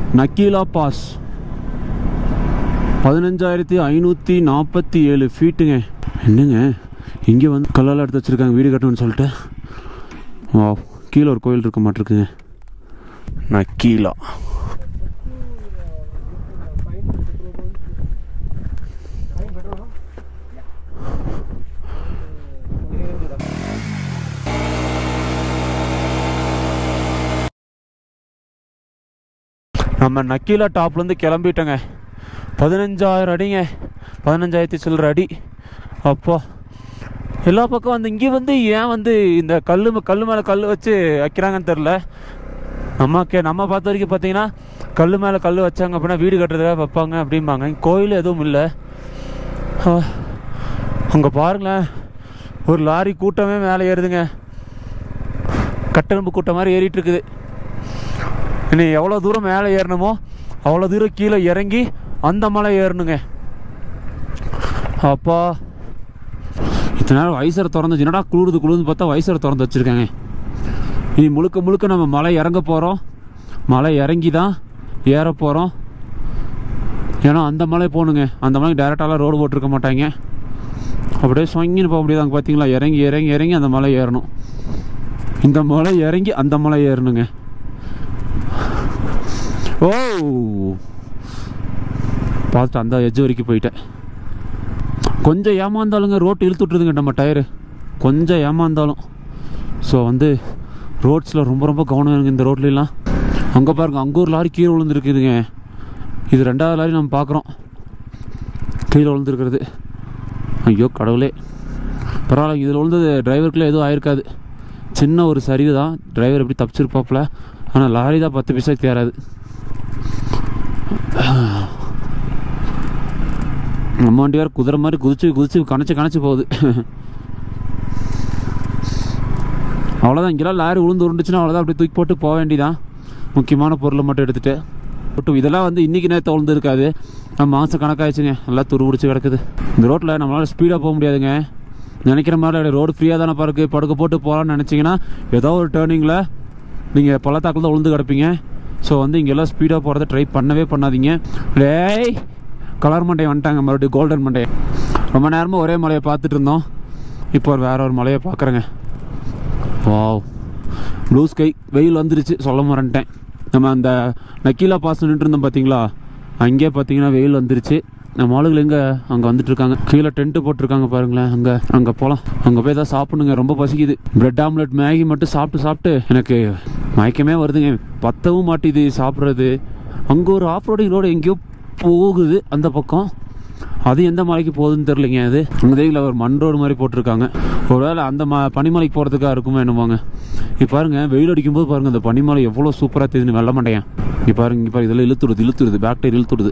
நக்கீலா pass பதினஞ்சாயிரத்தி ஐநூற்றி நாற்பத்தி ஏழு ஃபீட்டுங்க என்னங்க இங்கே வந்து கல்லால் எடுத்து வச்சுருக்காங்க வீடு கட்டணும்னு சொல்லிட்டு வா கீழே ஒரு கோயில் இருக்க மாட்டிருக்குங்க நக்கீலா நம்ம நக்கீலா டாப்லேருந்து கிளம்பிட்டோங்க பதினஞ்சாயிரம் அடிங்க பதினஞ்சாயிரத்தி சில்லற அடி அப்பா எல்லா பக்கம் வந்து இங்கே வந்து ஏன் வந்து இந்த கல் கல் மேலே கல் வச்சு வைக்கிறாங்கன்னு தெரில நம்ம கே நம்ம பார்த்த வரைக்கும் பார்த்தீங்கன்னா கல் மேலே கல் வச்சாங்க அப்படின்னா வீடு கட்டுறதுக்காக வைப்பாங்க அப்படிம்பாங்க இங்க கோயில் எதுவும் இல்லை அங்கே பாருங்களேன் ஒரு லாரி கூட்டமே மேலே ஏறுதுங்க கட்டெலும்பு கூட்டம் மாதிரி ஏறிட்டு இருக்குது இனி எவ்வளோ தூரம் மேலே ஏறணுமோ அவ்வளோ தூரம் கீழே இறங்கி அந்த மலை ஏறணுங்க அப்பா இத்தனை நேரம் வைசரை திறந்து என்னடா குளிருது குளிர்ந்து பார்த்தா வைசரை திறந்து வச்சுருக்காங்க இனி முழுக்க முழுக்க நம்ம மலை இறங்க போகிறோம் மலை இறங்கி தான் ஏற போகிறோம் ஏன்னா அந்த மலை போகணுங்க அந்த மலைக்கு டேரெக்டாலாம் ரோடு போட்டிருக்க மாட்டாங்க அப்படியே சொங்கின்னு போக முடியாது அங்கே பார்த்தீங்களா இறங்கி இறங்கி இறங்கி அந்த மலை ஏறணும் இந்த மலை இறங்கி அந்த மலை ஏறணுங்க ஓ பார்த்துட்டு அந்த எஜ்ஜு வரைக்கும் போயிட்டேன் கொஞ்சம் ஏமாந்தாலுங்க ரோட்டு இழுத்து விட்டுருதுங்க நம்ம டயரு கொஞ்சம் ஏமாந்தாலும் ஸோ வந்து ரோட்ஸில் ரொம்ப ரொம்ப கவனம் வேணுங்க இந்த ரோட்லலாம் அங்கே பாருங்க அங்கே ஒரு லாரி கீழே விழுந்துருக்குதுங்க இது ரெண்டாவது லாரி நம்ம பார்க்குறோம் கீழே விழுந்துருக்கிறது ஐயோ கடவுளே பரவாயில்ல இதில் விழுந்தது டிரைவருக்குள்ளே எதுவும் ஆயிருக்காது சின்ன ஒரு சரிவு தான் டிரைவர் எப்படி தப்பிச்சிருப்பாப்புல ஆனால் லாரி தான் பத்து பைசா தேராது நம்ம வண்டி வேறு குதிரை மாதிரி குதிச்சு குதிச்சு கணச்சு கணச்சு போகுது அவ்வளோதான் இங்கெல்லாம் லாரி உளுந்து உருண்டுச்சுன்னா அவ்வளோதான் அப்படியே தூக்கி போட்டு போக வேண்டியதான் முக்கியமான பொருளை மட்டும் எடுத்துகிட்டு போட்டு இதெல்லாம் வந்து இன்றைக்கி நேரத்தை உளுந்து இருக்காது நம்ம மாதம் கணக்காயிடுச்சுங்க எல்லாம் துரு பிடிச்சி கிடக்குது இந்த ரோட்டில் நம்மளால் ஸ்பீடாக போக முடியாதுங்க நினைக்கிற மாதிரி ரோடு ஃப்ரீயாக தானே பாருக்கு படுக்க போட்டு போகலான்னு நினச்சிங்கன்னா ஏதோ ஒரு டேர்னிங்கில் நீங்கள் பள்ளத்தாக்கில் தான் உளுந்து கிடப்பீங்க ஸோ வந்து இங்கெல்லாம் ஸ்பீடாக போகிறத ட்ரை பண்ணவே பண்ணாதீங்க டேய் கலர் மண்டையை வந்துட்டாங்க மறுபடியும் கோல்டன் மண்டையை ரொம்ப நேரமாக ஒரே மலையை பார்த்துட்டு இருந்தோம் இப்போ ஒரு வேற ஒரு மலையை பார்க்குறேங்க வாவ் ப்ளூ ஸ்கை வெயில் வந்துருச்சு சொல்ல மறந்துட்டேன் நம்ம அந்த நக்கீலா பாஸ் நின்று இருந்தோம் பார்த்தீங்களா அங்கேயே பார்த்தீங்கன்னா வெயில் வந்துருச்சு நம்ம ஆளுகள் எங்கே அங்கே வந்துட்டு இருக்காங்க கீழே டென்ட்டு போட்டிருக்காங்க பாருங்களேன் அங்கே அங்கே போகலாம் அங்கே போய் தான் சாப்பிடுங்க ரொம்ப பசிக்குது பிரெட் ஆம்லெட் மேகி மட்டும் சாப்பிட்டு சாப்பிட்டு எனக்கு மயக்கமே வருதுங்க பத்தவும் மாட்டேது சாப்பிட்றது அங்கே ஒரு ஆஃப் ரோடிங் ரோடு எங்கேயோ போகுது அந்த பக்கம் அது எந்த மலைக்கு போகுதுன்னு தெரிலிங்க அது அங்கே தேவியில் ஒரு மண் ரோடு மாதிரி போட்டிருக்காங்க ஒருவேளை அந்த ம பனிமலைக்கு போகிறதுக்காக இருக்குமோ என்னமோங்க இப்போ பாருங்க வெயில் அடிக்கும்போது பாருங்க அந்த பனிமலை எவ்வளோ சூப்பராக தெரியுது வெள்ள மாட்டேன் இப்போ பாருங்க இங்கே பாருங்க இதெல்லாம் இழுத்துடுது இழுத்துடுது பேக் டயர் இழுத்துடுது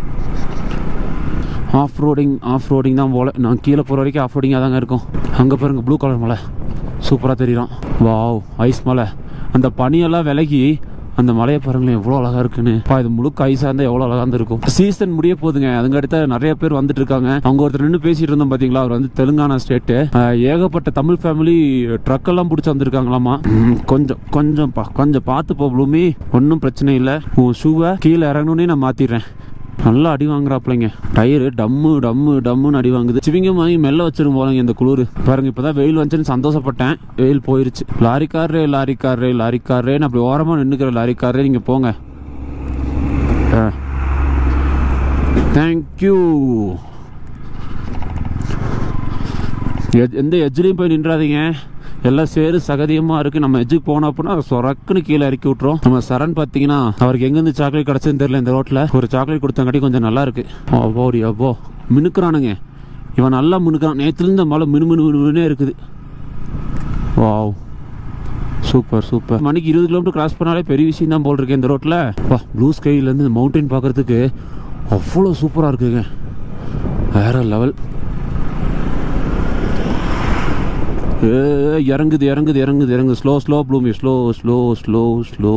ஆஃப் ரோடிங் ஆஃப் ரோடிங் தான் போல நான் கீழே போகிற வரைக்கும் ஆஃப் ரோடிங்காக தாங்க இருக்கும் அங்கே பாருங்க ப்ளூ கலர் மலை சூப்பராக தெரியும் வாவ் ஐஸ் மலை அந்த பனியெல்லாம் விலகி அந்த மலையை பாருங்களேன் எவ்வளோ அழகா இருக்குன்னு பா இது முழுக்க ஐஸாக இருந்தால் எவ்வளோ அழகா இருந்திருக்கும் சீசன் முடிய போகுதுங்க அதுங்க அடுத்த நிறைய பேர் வந்துட்டு இருக்காங்க அவங்க ஒருத்தர் நின்று பேசிட்டு இருந்தோம் பார்த்தீங்களா அவர் வந்து தெலுங்கானா ஸ்டேட்டு ஏகப்பட்ட தமிழ் ஃபேமிலி ட்ரக் எல்லாம் பிடிச்சி வந்திருக்காங்களாமா ம், கொஞ்சம் கொஞ்சம் பா கொஞ்சம் பார்த்து போ ப்ளூமி ஒன்றும் பிரச்சனை இல்லை உன் ஷூவை கீழே இறங்கணுன்னே நான் மாற்றிடுறேன் நல்லா அடி வாங்குறாப்லைங்க டயரு டம்மு டம்மு டம்முன்னு அடி வாங்குது சிவிங்கம் வாங்கி மெல்ல வச்சிரும் போலங்க இந்த குளிர் பாருங்க இப்பதான் வெயில் வந்துச்சுன்னு சந்தோஷப்பட்டேன் வெயில் போயிருச்சு லாரிக்காரரே லாரிக்காரரே லாரிக்காரரேன்னு அப்படி ஓரமா நின்னுக்கிற லாரிக்காரரே நீங்க போங்க தேங்க்யூ எந்த எஜ்ஜிலையும் போய் நின்றாதீங்க எல்லாம் சேரு சகதியமாக இருக்குது நம்ம எஜ்ஜுக்கு போனோம் அப்படின்னா சொரக்குன்னு கீழே இறக்கி விட்ருவோம் நம்ம சரண் பார்த்தீங்கன்னா அவருக்கு எங்கேருந்து சாக்லேட் கிடச்சதுன்னு தெரியல இந்த ரோட்டில் ஒரு சாக்லேட் கொடுத்தங்காட்டி கொஞ்சம் நல்லா இருக்கு அவ்வோடி அவ்வோ மினுக்குறானுங்க இவன் நல்லா மினுக்குறான் நேற்றுலேருந்து மழை மினு மினு மினுனே இருக்குது வாவ் சூப்பர் சூப்பர் மணிக்கு இருபது கிலோமீட்டர் கிராஸ் பண்ணாலே பெரிய விஷயம் தான் போல் இருக்கு இந்த ரோட்டில் வா ப்ளூ ஸ்கைலேருந்து இந்த மவுண்டைன் பார்க்கறதுக்கு அவ்வளோ சூப்பராக இருக்குங்க வேற லெவல் ஏ இறங்குது இறங்குது இறங்குது இறங்குது ஸ்லோ ஸ்லோ ப்ளூமி ஸ்லோ ஸ்லோ ஸ்லோ ஸ்லோ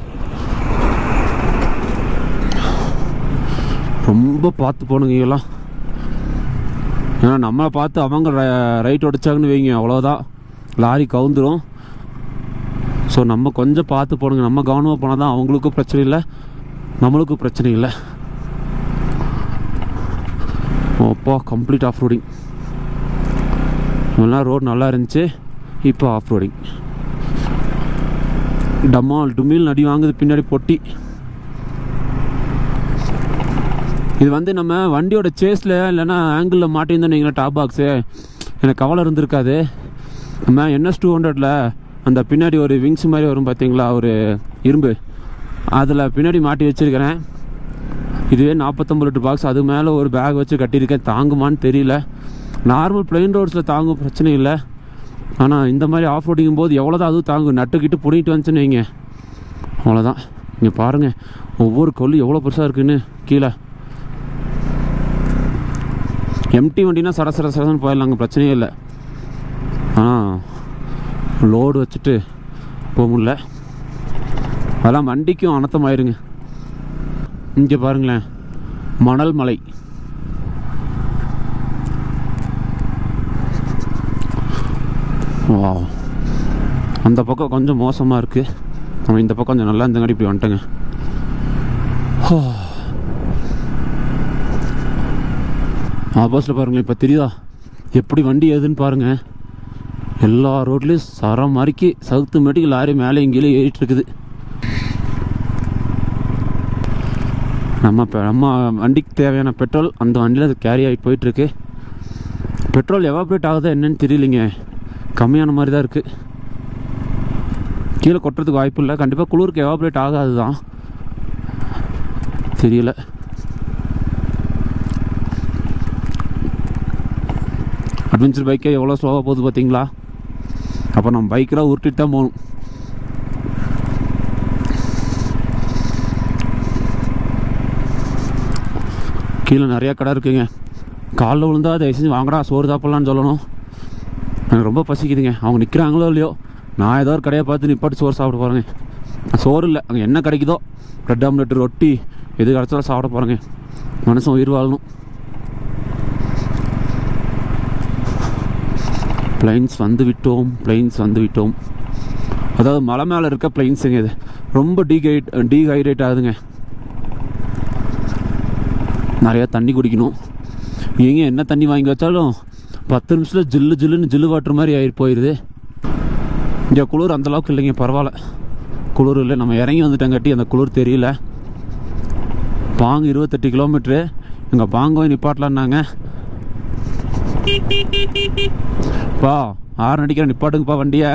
ரொம்ப பார்த்து போனுங்க எல்லாம் ஏன்னா நம்மளை பார்த்து அவங்க ரைட் உடைச்சாங்கன்னு வைங்க அவ்வளோதான் லாரி கவுந்துரும் ஸோ நம்ம கொஞ்சம் பார்த்து போடுங்க நம்ம கவனமாக போனால் தான் அவங்களுக்கும் பிரச்சனை இல்லை நம்மளுக்கு பிரச்சனை இல்லை அப்பா கம்ப்ளீட் ஆஃப் ரோடிங் இவ்வளோ ரோடு நல்லா இருந்துச்சு இப்போ ஆஃப் ரோடிங் டம்மால் டுமில் நடி வாங்குது பின்னாடி பொட்டி இது வந்து நம்ம வண்டியோட சேஸில் இல்லைன்னா ஆங்கிளில் மாட்டியிருந்தோம் நீங்கள் டாப் பாக்ஸு எனக்கு கவலை இருந்திருக்காது நம்ம என்எஸ் டூ ஹண்ட்ரடில் அந்த பின்னாடி ஒரு விங்ஸ் மாதிரி வரும் பார்த்தீங்களா ஒரு இரும்பு அதில் பின்னாடி மாட்டி வச்சுருக்கிறேன் இதுவே நாற்பத்தொம்பது லிட்டர் பாக்ஸ் அது மேலே ஒரு பேக் வச்சு கட்டியிருக்கேன் தாங்குமான்னு தெரியல நார்மல் பிளெயின் ரோட்ஸில் தாங்கும் பிரச்சனை இல்லை ஆனால் இந்த மாதிரி ஆஃப் ரோடிங்கும் போது எவ்வளோதான் அதுவும் தாங்கும் நட்டுக்கிட்டு பிடிக்கிட்டு வந்துச்சுன்னு வைங்க அவ்வளோதான் இங்கே பாருங்கள் ஒவ்வொரு கல்லு எவ்வளோ பெருசாக இருக்குன்னு கீழே எம்டி வண்டினா சர சர சரன்னு போயிடலாங்க பிரச்சனையே இல்லை ஆனால் லோடு வச்சுட்டு போக முடியல அதெல்லாம் வண்டிக்கும் அனத்தமாயிருங்க இங்கே பாருங்களேன் மணல் மலை வா அந்த பக்கம் கொஞ்சம் மோசமாக இருக்குது நம்ம இந்த பக்கம் கொஞ்சம் நல்லா இருந்தங்காடி இப்படி வந்துட்டேங்க ஆப்போசிட்டில் பாருங்களேன் இப்போ தெரியுதா எப்படி வண்டி ஏதுன்னு பாருங்கள் எல்லா ரோட்லேயும் சரம் மறிக்கி சவுத்து மாட்டிக்கு லாரி மேலே இங்கேயே ஏறிட்டு இருக்குது நம்ம இப்போ நம்ம வண்டிக்கு தேவையான பெட்ரோல் அந்த வண்டியில் அது கேரி ஆகிட்டு போயிட்டுருக்கு பெட்ரோல் எவாப்ரேட் ஆகுதா என்னன்னு தெரியலிங்க கம்மியான மாதிரி தான் இருக்குது கீழே கொட்டுறதுக்கு வாய்ப்பு இல்லை கண்டிப்பாக குளிருக்கு எவாப்ரேட் ஆகாது தான் தெரியல அட்வென்ச்சர் பைக்கே எவ்வளோ ஸ்லோவாக போகுது பார்த்தீங்களா அப்போ நம்ம பைக்கெலாம் உருட்டிட்டு தான் போகணும் கீழே நிறையா கடை இருக்குங்க காலைல விழுந்தா தயவு செஞ்சு வாங்கடா சோறு சாப்பிட்லான்னு சொல்லணும் எனக்கு ரொம்ப பசிக்குதுங்க அவங்க நிற்கிறாங்களோ இல்லையோ நான் ஏதோ ஒரு கடையை பார்த்து நிப்பாட்டு சோறு சாப்பிட போகிறேங்க சோறு இல்லை அங்கே என்ன கிடைக்குதோ ப்ரெட் ஆம்லெட் ரொட்டி எது கிடச்சாலும் சாப்பிட போகிறேங்க மனசும் உயிர் வாழணும் பிளைன்ஸ் வந்து விட்டோம் பிளைன்ஸ் வந்து விட்டோம் அதாவது மலை மேலே இருக்க பிளைன்ஸுங்க இது ரொம்ப டீஹைட் டீஹைட்ரேட் ஆகுதுங்க நிறையா தண்ணி குடிக்கணும் எங்கே என்ன தண்ணி வாங்கி வச்சாலும் பத்து நிமிஷத்தில் ஜில்லு ஜில்லுன்னு ஜில்லு வாட்டர் மாதிரி ஆகி போயிடுது இங்கே குளிர் அந்தளவுக்கு இல்லைங்க பரவாயில்ல குளிர் இல்லை நம்ம இறங்கி வந்துட்டங்காட்டி அந்த குளிர் தெரியல பாங்கு இருபத்தெட்டு கிலோமீட்ரு எங்கள் பாங்கோய் நிப்பாட்டலான்னாங்க பா ஆறு அடிக்கிற நிப்பாட்டுங்கப்பா வண்டியை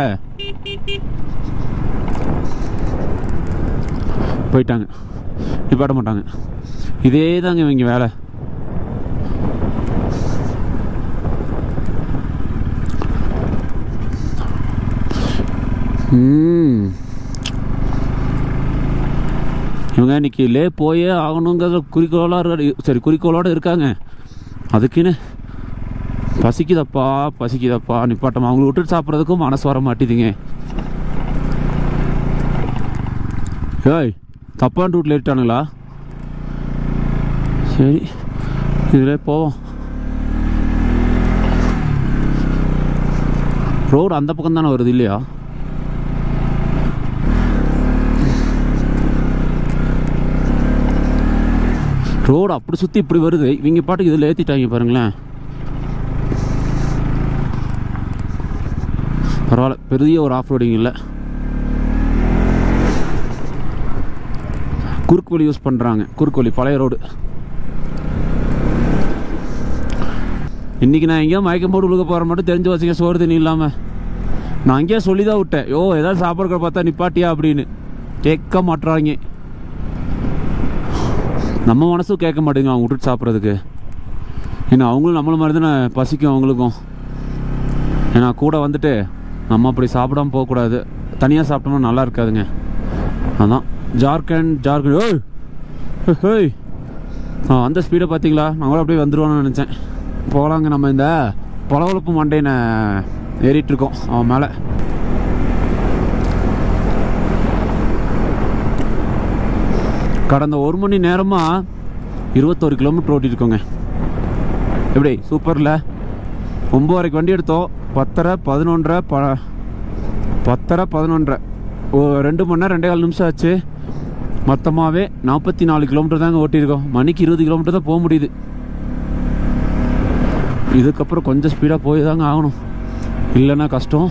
போயிட்டாங்க நிப்பாட்ட மாட்டாங்க இதே தாங்க இவங்க வேலை ம். இவங்க இன்னைக்கு லே போயே ஆகணுங்கிறத குறிக்கோளாக சரி குறிக்கோளோடு இருக்காங்க அதுக்குன்னு பசிக்குதப்பா பசிக்குதப்பா நிப்பாட்டம் அவங்கள விட்டுட்டு சாப்பிட்றதுக்கும் மனசு வர மாட்டேதுங்க ஏய் தப்பான ரூட்டில் ஏறிட்டானுங்களா சரி இதில் போவோம் ரோடு அந்த பக்கம் தானே வருது இல்லையா ரோடு அப்படி சுற்றி இப்படி வருது இவங்க பாட்டுக்கு இதில் ஏற்றிட்டாங்க பாருங்களேன் பரவாயில்ல பெரிய ஒரு ஆஃப் ரோடிங் இல்லை குறுக்கு வழி யூஸ் பண்ணுறாங்க குறுக்கு வழி பழைய ரோடு இன்றைக்கி நான் எங்கேயோ மயக்கம் போட்டு உழுக போகிற மட்டும் தெரிஞ்சு வச்சுக்க சோறு தண்ணி இல்லாமல் நான் அங்கேயே சொல்லி தான் விட்டேன் யோ ஏதாவது சாப்பாடு பார்த்தா நிப்பாட்டியா அப்படின்னு கேட்க மாட்டுறாங்க நம்ம மனசும் கேட்க மாட்டேங்க அவங்க விட்டுட்டு சாப்பிட்றதுக்கு ஏன்னா அவங்களும் நம்மள மாதிரி தானே பசிக்கும் அவங்களுக்கும் ஏன்னா கூட வந்துட்டு நம்ம அப்படி சாப்பிடாம போகக்கூடாது தனியாக சாப்பிட்டோம்னா நல்லா இருக்காதுங்க அதான் ஜார்க்கண்ட் ஜார்க்கண்ட் ஓய் ஹேய் ஆ அந்த ஸ்பீடை பார்த்தீங்களா நான் கூட அப்படியே வந்துருவான்னு நினச்சேன் போகலாங்க நம்ம இந்த பொலவலப்பு மண்டையினை ஏறிட்டு இருக்கோம் அவன் மேலே கடந்த ஒரு மணி நேரமாக இருபத்தோரு கிலோமீட்டர் ஓட்டிட்டு இருக்கோங்க எப்படி சூப்பரில் ஒம்போதரைக்கு வண்டி எடுத்தோம் பத்தரை பதினொன்றரை ப பத்தரை பதினொன்றரை ஓ ரெண்டு மணி நேரம் ரெண்டே கால் நிமிஷம் ஆச்சு மொத்தமாகவே நாற்பத்தி நாலு கிலோமீட்டர் தாங்க ஓட்டியிருக்கோம் மணிக்கு இருபது கிலோமீட்டர் தான் போக முடியுது இதுக்கப்புறம் கொஞ்சம் ஸ்பீடாக போய் தாங்க ஆகணும் இல்லைன்னா கஷ்டம்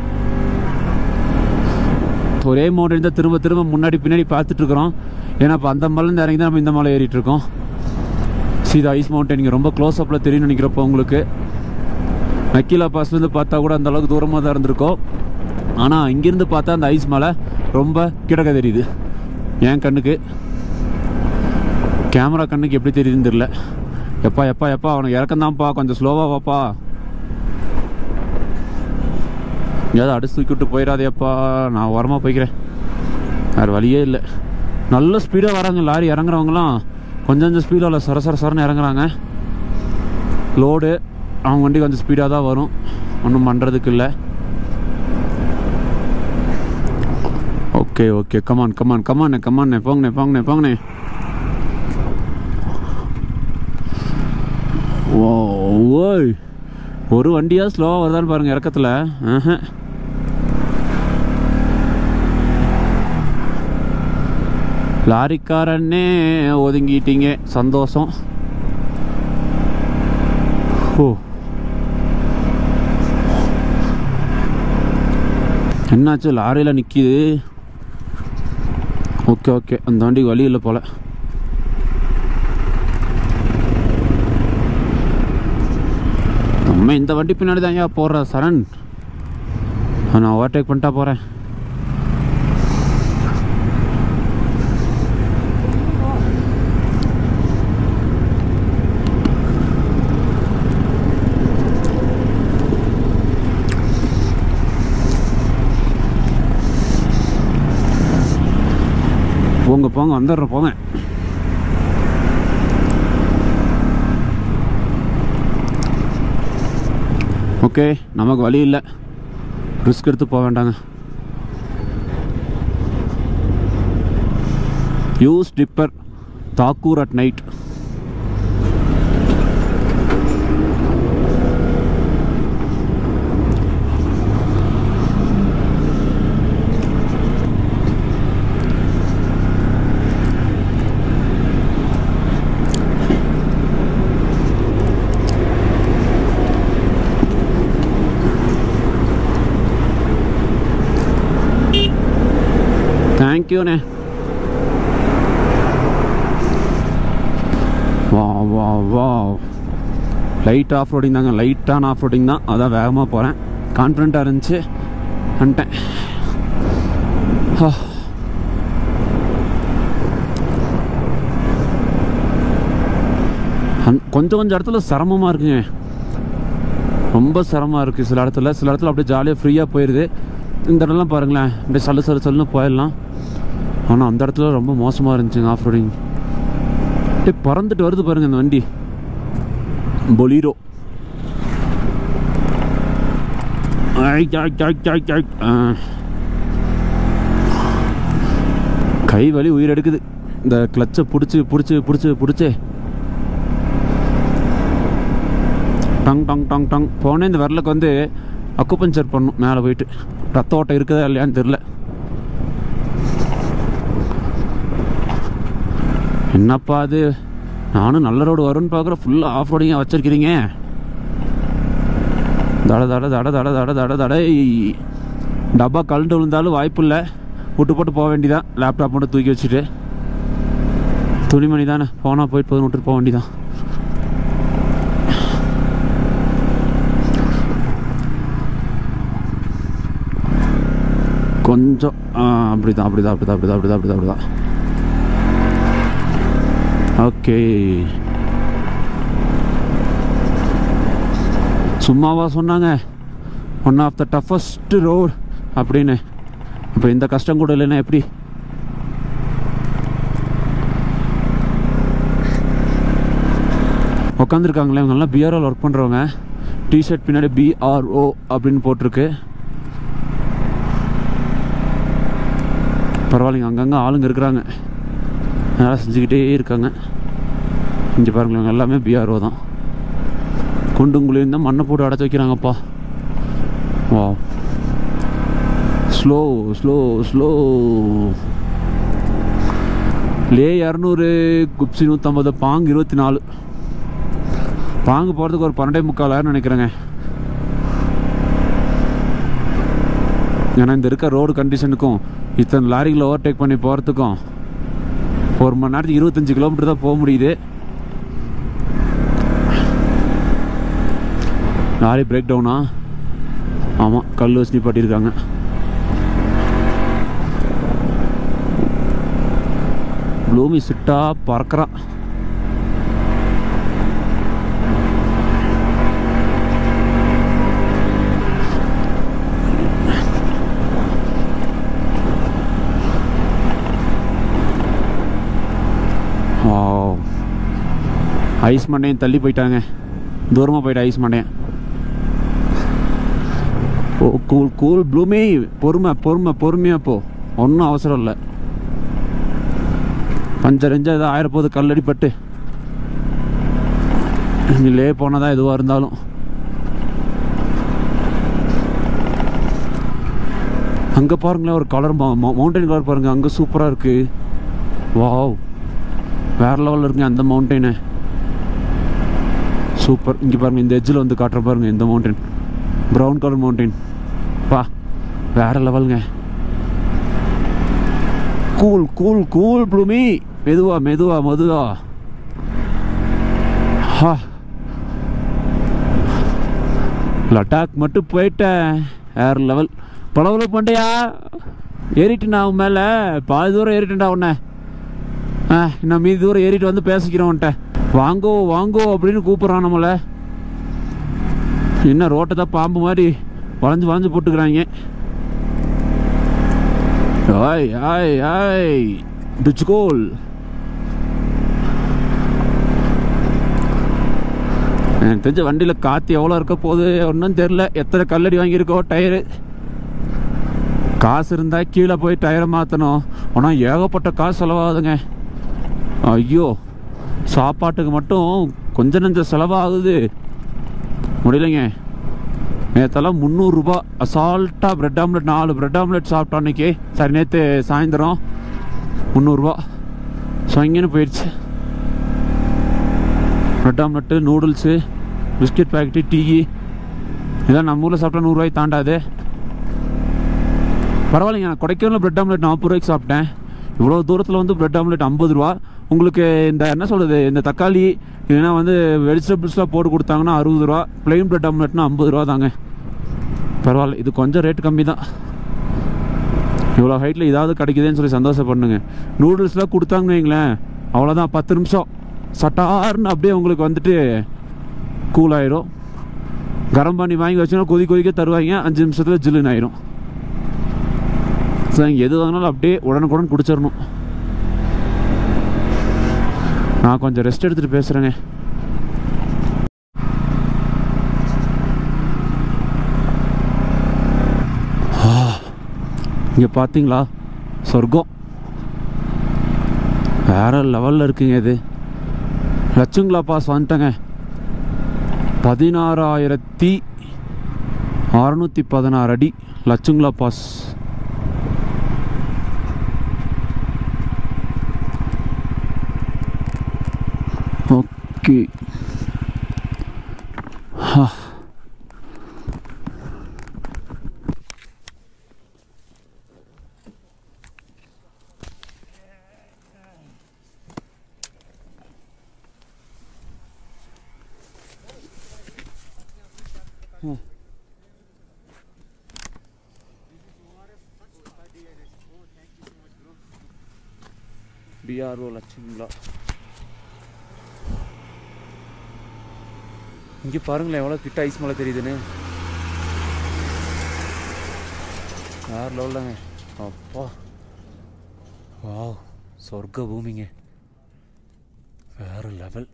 ஒரே மவுண்டன் தான் திரும்ப திரும்ப முன்னாடி பின்னாடி பார்த்துட்டு இருக்கிறோம் ஏன்னா இப்போ அந்த மலையிலேருந்து இறங்கி தான் நம்ம இந்த மலை ஏறிட்டு இருக்கோம் சீதா ஐஸ் மவுண்டன் இங்கே ரொம்ப க்ளோஸ் அப்பில் தெரியும்னு நினைக்கிறப்போ உங்களுக்கு நக்கீலா பாஸ்லேருந்து பார்த்தா கூட அந்த அளவுக்கு தூரமாக தான் இருந்திருக்கும் ஆனால் இங்கேருந்து பார்த்தா அந்த ஐஸ் மலை ரொம்ப கிடக்க தெரியுது என் கண்ணுக்கு கேமரா கண்ணுக்கு எப்படி தெரியுதுன்னு தெரியல எப்பா எப்பா எப்பா அவனுக்கு இறக்கந்தான்ப்பா கொஞ்சம் ஸ்லோவாக வாப்பா எங்கேயாவது அடிச்சு தூக்கி விட்டு போயிடாதேப்பா நான் ஓரமாக போய்க்கிறேன் வேறு வழியே இல்லை நல்ல ஸ்பீடாக வராங்க லாரி இறங்குறவங்களாம் கொஞ்சம் கொஞ்சம் ஸ்பீடாக இல்லை சர சர சரன்னு இறங்குறாங்க லோடு அவங்க வண்டி கொஞ்சம் ஸ்பீடாக தான் வரும் ஒன்றும் பண்ணுறதுக்கு இல்லை okay okay come on come on come on come on போங்கண்ணே போங்கண்ணே போங்கண்ணே ஓ ஓய் ஒரு வண்டியாக ஸ்லோவாக வருதான்னு பாருங்கள் இறக்கத்தில் ஆஹா லாரிக்காரன்னே ஒதுங்கிட்டீங்க சந்தோஷம் ஓ என்னாச்சு லாரியில் நிற்கிது ஓகே ஓகே அந்த வண்டிக்கு வழி இல்லை போல நம்ம இந்த வண்டி பின்னாடி தான் ஏன் போடுற சரண் நான் ஓவர்டேக் பண்ணிட்டா போகிறேன் போங்க போங்க வந்துடுறேன் போங்க ஓகே நமக்கு வழி இல்லை ரிஸ்க் எடுத்து போக வேண்டாங்க யூஸ் டிப்பர் தாக்கூர் அட் நைட் தேங்க்யூண்ணே வா வா வா லைட் ஆஃப் ரோடிங் தாங்க லைட்டான ஆஃப் ரோடிங் தான் அதான் வேகமாக போகிறேன் கான்ஃபிடண்ட்டாக இருந்துச்சு வந்துட்டேன் ஆ. அந் கொஞ்சம் கொஞ்சம் இடத்துல சிரமமாக இருக்குங்க ரொம்ப சிரமமாக இருக்குது சில இடத்துல சில இடத்துல அப்படியே ஜாலியாக ஃப்ரீயாக போயிடுது இந்த இடம்லாம் பாருங்களேன் அப்படியே சல்லு சல்லு சல்லுன்னு போயிடலாம் ஆனால் அந்த இடத்துல ரொம்ப மோசமாக இருந்துச்சுங்க ஆஃப் ரோடிங் அப்படியே பறந்துட்டு வருது பாருங்க இந்த வண்டி பொலீரோ ஐ, ஐ, ஐ, ஐ, ஐ. ஆ. கை வலி உயிர் எடுக்குது இந்த கிளச்சை பிடிச்சி பிடிச்சி பிடிச்சி பிடிச்சி டங் டங் டங் டங் போனே இந்த விரலுக்கு வந்து அக்குபஞ்சர் பண்ணும் மேலே போயிட்டு ரத்த ஓட்டம் இருக்குதா இல்லையான்னு தெரில என்னப்பா அது நானும் நல்ல ரோடு வரும்னு பார்க்குறேன் ஃபுல்லாக ஆஃப் ரோடிங்காக வச்சிருக்கிறீங்க தட தட தட தட தட தட தட டப்பா கலண்டு விழுந்தாலும் வாய்ப்பு இல்லை விட்டு போட்டு போக வேண்டியதான் லேப்டாப் மட்டும் தூக்கி வச்சுட்டு துணிமணி தானே போனால் போயிட்டு போதும் விட்டுட்டு போக வேண்டியதான் கொஞ்சம் அப்படி தான் அப்படி தான் அப்படி தான் அப்படி தான் அப்படி தான் அப்படி தான் அப்படி தான் ஓகே சும்மாவா சொன்னாங்க one of the toughest road அப்படின்னு இப்போ இந்த கஷ்டம் கூட இல்லைன்னா எப்படி உட்காந்துருக்காங்களே இவங்கெல்லாம் பிஆர்ஓவில் ஒர்க் பண்ணுறவங்க டிஷர்ட் பின்னாடி பிஆர்ஓ அப்படின்னு போட்டிருக்கு பரவாயில்லைங்க அங்கங்கே ஆளுங்க இருக்கிறாங்க நல்லா செஞ்சுக்கிட்டே இருக்காங்க இங்கே பாருங்களேன் இவங்க எல்லாமே பிஆர்ஓ தான் குண்டுங்குழியும் தான் மண்ணை போட்டு அடைச்சி வைக்கிறாங்கப்பா வா ஸ்லோ ஸ்லோ ஸ்லோ லே இரநூறு குப்சி நூற்றம்பது பாங் இருபத்தி நாலு பாங்கு போகிறதுக்கு ஒரு பன்னெண்டே முக்காலாயிரம் நினைக்கிறேங்க ஏன்னா இந்த இருக்க ரோடு கண்டிஷனுக்கும் இத்தனை லாரிகளை ஓவர்டேக் பண்ணி போகிறதுக்கும் ஒரு மணி நேரத்துக்கு இருபத்தஞ்சு கிலோமீட்டர் தான் போக முடியுது லாரி பிரேக் டவுனா ஆமாம் கல் வச்சு நிப்பாட்டியிருக்காங்க ப்ளூமி சிட்டா பறக்கிறான் ஓ ஐஸ் மண்டையும் தள்ளி போயிட்டாங்க தூரமாக போயிட்டு ஐஸ் மண்டையன் ஓ கூல் கூல் ப்ளூமி பொறுமை பொறுமை பொறுமையாக போ ஒன்றும் அவசரம் இல்லை பஞ்சர் எஞ்சா ஏதோ ஆயிரப்போது கல்லடி பட்டு லே போனதா எதுவாக இருந்தாலும் அங்கே பாருங்களேன் ஒரு கலர் மவுண்டைன் கலர் பாருங்க அங்கே சூப்பராக இருக்கு வாவ் வேற லெவலில் இருக்குங்க அந்த மவுண்டெயினு சூப்பர் இங்கே பாருங்க இந்த எட்ஜில் வந்து காட்டுற பாருங்க இந்த மவுண்டன் ப்ரௌன் கலர் மவுண்டன் பா வேற லெவலுங்க கூல் கூல் கூல் ப்ளூமி மெதுவா மெதுவா மெதுவா ஹா லடாக் மட்டும் போயிட்டேன் வேற லெவல் பளவுல பண்டையா ஏறிட்டுண்ணா அவன் மேலே பாதி தூரம் ஏறிட்டேன்டா உன்னை ஆ இன்னும் மீதி தூரம் ஏறிட்டு வந்து பேசிக்கிறோம் உன்ட்ட வாங்கோ வாங்கோ அப்படின்னு கூப்பிட்றான் நம்மளை என்ன ரோட்டை தான் பாம்பு மாதிரி வளைஞ்சு வளைஞ்சு போட்டுக்கிறாங்க ஆய் ஆய் ஆய் டிச்சுகோல் எனக்கு தெரிஞ்ச வண்டியில் காற்று எவ்வளோ இருக்க போகுது ஒன்றும் தெரில எத்தனை கல்லடி வாங்கியிருக்கோ டயரு காசு இருந்தால் கீழே போய் டயரை மாற்றணும் ஆனால் ஏகப்பட்ட காசு செலவாகுதுங்க ஐயோ சாப்பாட்டுக்கு மட்டும் கொஞ்ச நெஞ்ச செலவாகுது முடியலைங்க நேற்றெல்லாம் முந்நூறுரூபா அசால்ட்டாக பிரெட் ஆம்லெட் நாலு பிரெட் ஆம்லெட் சாப்பிட்டோம் அன்னைக்கு சரி நேற்று சாயந்தரம் முந்நூறுரூவா சொங்கன்னு போயிடுச்சு bread omelette noodles biscuit packet tea இதெல்லாம் நம்ம ஊரில் சாப்பிட்டா நூறுரூவாய்க்கு தாண்டாது பரவாயில்லைங்க நான் கொடைக்கானல் பிரெட் ஆம்லெட் நாற்பது ரூபாய்க்கு சாப்பிட்டேன் இவ்வளோ தூரத்தில் வந்து பிரெட் ஆம்லெட் ஐம்பது ரூபா உங்களுக்கு இந்த என்ன சொல்கிறது இந்த தக்காளி இல்லைன்னா வந்து வெஜிடபிள்ஸ்லாம் போட்டு கொடுத்தாங்கன்னா அறுபது ரூபா பிளெயின் பிரெட் ஆம்லெட்னா ஐம்பது ரூபா தாங்க பரவாயில்ல இது கொஞ்சம் ரேட் கம்மி தான் இவ்வளோ ஹைட்டில் ஏதாவது கிடைக்குதுன்னு சொல்லி சந்தோஷப்படுங்க நூடுல்ஸ்லாம் கொடுத்தாங்கன்னு வைங்களேன் அவ்வளோதான் பத்து நிமிஷம் சட்டார்னு அப்படியே உங்களுக்கு வந்துட்டு கூல் ஆயிரும் கரம் பண்ணி வாங்கி வச்சோன்னா கொதி கொதிக்க தருவாங்க அஞ்சு நிமிஷத்தில் ஜில்லுன்னு ஆயிரும் ஸோ எது வாங்கினாலும் அப்படியே உடனுக்குடன் குடிச்சிடணும் நான் கொஞ்சம் ரெஸ்ட் எடுத்துகிட்டு பேசுகிறேங்க இங்கே பார்த்தீங்களா சொர்க்கம் வேற லெவலில் இருக்குங்க இது லட்சுங்களா பாஸ் வந்துட்டேங்க பதினாறாயிரத்தி அறநூற்றி பதினாறு அடி லட்சுங்களா பாஸ் ஓகே ஹா பிஆர்ஓ லட்சுமிலா இங்கே பாருங்களேன் எவ்வளோ கிட்ட ஐஸ் மலை தெரியுதுன்னு வேற லெவல்லங்க அப்பா வாவ் சொர்க்க பூமிங்க வேற லெவல்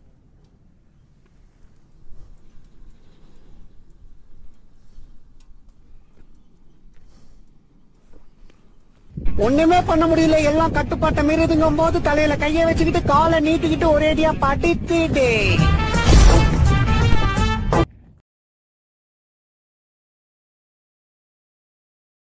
ஒண்ணுமே பண்ண முடியல எல்லாம் கட்டுப்பாட்டை மீறுதுங்கும் போது தலையில கைய வச்சுக்கிட்டு காலை நீட்டிக்கிட்டு ஒரேடியா படித்துட்டு